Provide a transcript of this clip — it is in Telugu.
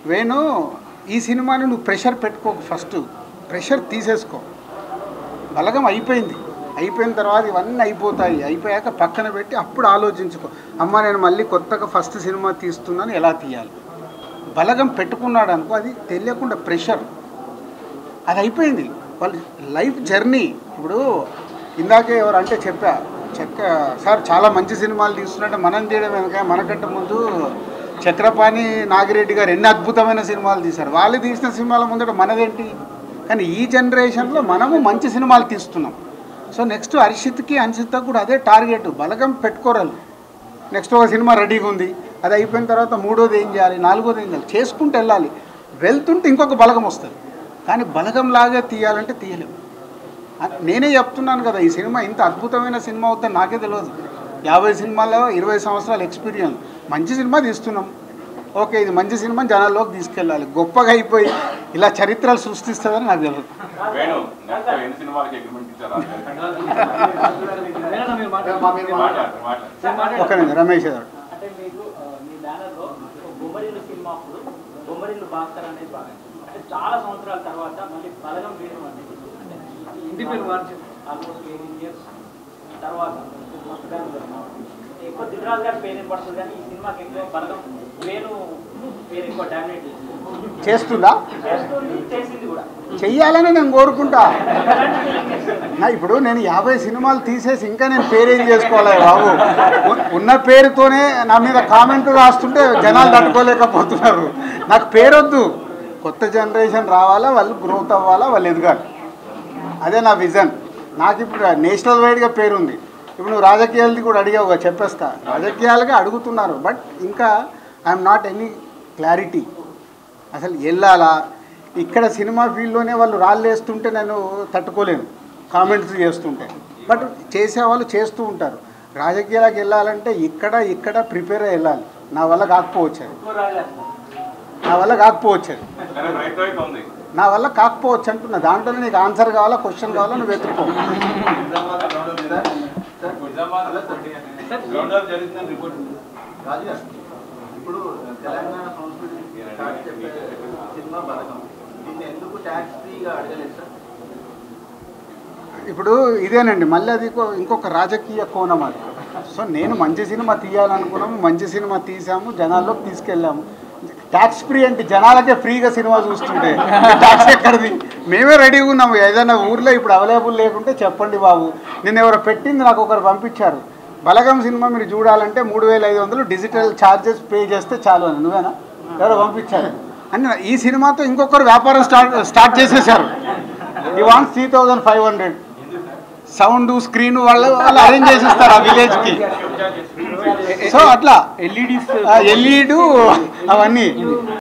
వేణు ఈ సినిమాని నువ్వు ప్రెషర్ పెట్టుకో ఫస్ట్ ప్రెషర్ తీసేసుకో బలగం అయిపోయింది అయిపోయిన తర్వాత ఇవన్నీ అయిపోతాయి అయిపోయాక పక్కన పెట్టి అప్పుడు ఆలోచించుకో అమ్మ నేను మళ్ళీ కొత్తగా ఫస్ట్ సినిమా తీస్తున్నాను ఎలా తీయాలి బలగం పెట్టుకున్నాడు అనుకో అది తెలియకుండా ప్రెషర్ అది అయిపోయింది వాళ్ళ లైఫ్ జర్నీ ఇప్పుడు ఇందాకే ఎవరు అంటే చెప్పా చెక్క సార్ చాలా మంచి సినిమాలు తీస్తున్నట్టే మనం తీయడం వెనక మనకంటే ముందు చక్రపాణి నాగిరెడ్డి గారు ఎన్ని అద్భుతమైన సినిమాలు తీశారు వాళ్ళు తీసిన సినిమాల ముందట మనదేంటి కానీ ఈ జనరేషన్లో మనము మంచి సినిమాలు తీస్తున్నాం సో నెక్స్ట్ హర్షిత్కి అన్షిత్కి కూడా అదే టార్గెట్ బలగం పెట్టుకోరాలి నెక్స్ట్ ఒక సినిమా రెడీగా ఉంది అది అయిపోయిన తర్వాత మూడోది ఏం చేయాలి నాలుగోది ఏం చేయాలి చేసుకుంటూ వెళ్ళాలి వెళ్తుంటే ఇంకొక బలగం వస్తుంది కానీ బలగంలాగా తీయాలంటే తీయలేము అ- నేనే చెప్తున్నాను కదా ఈ సినిమా ఇంత అద్భుతమైన సినిమా అవుతుందని నాకే తెలియదు యాభై సినిమాల్లో ఇరవై సంవత్సరాల ఎక్స్పీరియన్స్ మంచి సినిమా తీస్తున్నాం ఓకే ఇది మంచి సినిమా జనాల్లోకి తీసుకెళ్ళాలి గొప్పగా అయిపోయి ఇలా చరిత్రలు సృష్టిస్తుందని నాకు తెలియదు వేణు నెక్స్ట్ ఎన్ని సినిమాలకి అగ్రిమెంట్ ఇచ్చారా వేణు మీరు మాట్లాడండి. మాట్లాడు మాట్లాడు ఒక నిమిషం రమేష్ గారు అంటే మీకు ఆ, మీ బ్యానర్లో బొమ్మరిల్లు సినిమా అప్పుడు బొమ్మరిల్లు భాస్కర్ అనేది బాగా అంటే చాలా సంవత్సరాల తర్వాత మళ్ళీ బలగం వేయడం అనేది అంటే ఇంటి పేరు మార్చి ఆల్మోస్ట్ ఎయిటీన్ ఇయర్స్ తర్వాత మస్తు ఎక్కువ దిల్రాజు గారి పేరు ఏం పడుతుంది కానీ ఈ సినిమాకి ఎక్కువ బలగం వేణు పేరు ఎక్కువ డామినేట్ చేస్తుంది చేస్తుందా చేస్తుంది చేసింది కూడా చెయ్యాలని నేను కోరుకుంటా నా ఇప్పుడు నేను యాభై సినిమాలు తీసేసి ఇంకా నేను పేరేం చేసుకోవాలి బాబు ఉ- ఉన్న పేరుతోనే నా మీద కామెంట్ రాస్తుంటే జనాలు తట్టుకోలేకపోతున్నారు నాకు పేరొద్దు కొత్త జనరేషన్ రావాలా వాళ్ళు గ్రోత్ అవ్వాలా వాళ్ళు ఎదగాలి అదే నా విజన్ నాకు ఇప్పుడు నేషనల్ వైడ్గా పేరుంది ఇప్పుడు నువ్వు రాజకీయాలది కూడా అడిగావుగా చెప్పేస్తా రాజకీయాలుగా అడుగుతున్నారు బట్ ఇంకా ఐఎమ్ నాట్ ఎనీ క్లారిటీ అసలు వెళ్ళాలా ఇక్కడ సినిమా ఫీల్డ్లోనే వాళ్ళు రాళ్ళు వేస్తుంటే నేను తట్టుకోలేను కామెంట్స్ చేస్తుంటే బట్ చేసేవాళ్ళు చేస్తూ ఉంటారు రాజకీయాలకు వెళ్ళాలంటే ఇక్కడ ఇక్కడ ప్రిపేర్ అయ్యి వెళ్ళాలి నా వల్ల కాకపోవచ్చు అది ఎక్కువ రాజేస్తారు నా వల్ల కాకపోవచ్చు అది కానీ ప్రయత్నం అయితే ఉంది నా వల్ల కాకపోవచ్చు అంటున్నా దాంట్లోనే నీకు ఆన్సర్ కావాలా క్వశ్చన్ కావాలా నువ్వు వెతుక్కో గ్రౌండ్ వర్క్ జరుగుతుందని రిపోర్ట్ రాజు గారు, ఇప్పుడు తెలంగాణ సంస్కృతి చాటి చెప్పే సినిమా పథకం దీన్ని ఎందుకు ట్యాక్స్ ఫ్రీగా అడగలేదు సార్ ఇప్పుడు ఇదేనండి మళ్ళీ అది ఇంకో- ఇంకొక రాజకీయ కోణం అది సో నేను మంచి సినిమా తీయాలనుకున్నాము మంచి సినిమా తీసాము జనాల్లోకి తీసుకెళ్ళాము ట్యాక్స్ ఫ్రీ అంటే జనాలకే ఫ్రీగా సినిమా చూస్తుంటే ట్యాక్స్ ఎక్కడిది మేమే రెడీగా ఉన్నాము ఏదైనా ఊర్లో ఇప్పుడు అవైలబుల్ లేకుంటే చెప్పండి బాబు నేను ఎవరో పెట్టింది నాకు ఒకరు పంపించారు బలగం సినిమా మీరు చూడాలంటే మూడు వేల ఐదు వందలు డిజిటల్ ఛార్జెస్ పే చేస్తే చాలు అని నువ్వేనా ఎవరో పంపించారు అని ఈ సినిమాతో ఇంకొకరు వ్యాపారం స్టార్ట్ స్టార్ట్ చేసేసారు ఈ want three thousand five hundred sound screen వాళ్ళు వాళ్ళు అరేంజ్ చేసిస్తారు ఆ విలేజ్కి సో అట్లా ఎల్ఈడీస్ ఎల్ఈడు అవన్నీ